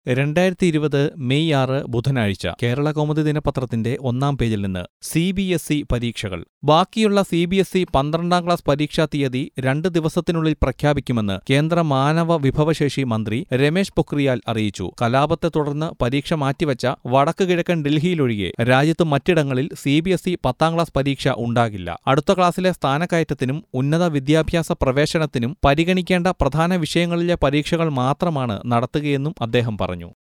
രണ്ടായിരത്തി ഇരുപത് മെയ് ആറ് ബുധനാഴ്ച കേരള കൗമുദി ദിനപത്രത്തിന്റെ ഒന്നാം പേജിൽ നിന്ന് സി ബി എസ് ഇ പരീക്ഷകൾ ബാക്കിയുള്ള സി ബി എസ് ഇ പന്ത്രണ്ടാം ക്ലാസ് പരീക്ഷാ തീയതി രണ്ട് ദിവസത്തിനുള്ളിൽ പ്രഖ്യാപിക്കുമെന്ന് കേന്ദ്ര മാനവ വിഭവശേഷി മന്ത്രി രമേശ് പൊക്രിയാൽ അറിയിച്ചു കലാപത്തെ തുടർന്ന് പരീക്ഷ മാറ്റിവച്ച വടക്ക് കിഴക്കൻ ഡൽഹിയിലൊഴികെ രാജ്യത്ത് മറ്റിടങ്ങളിൽ സി ബി എസ് ഇ പത്താം ക്ലാസ് പരീക്ഷ ഉണ്ടാകില്ല അടുത്ത ക്ലാസ്സിലെ സ്ഥാനക്കയറ്റത്തിനും ഉന്നത വിദ്യാഭ്യാസ പ്രവേശനത്തിനും പരിഗണിക്കേണ്ട പ്രധാന വിഷയങ്ങളിലെ പരീക്ഷകൾ മാത്രമാണ് നടത്തുകയെന്നും അദ്ദേഹം പറഞ്ഞു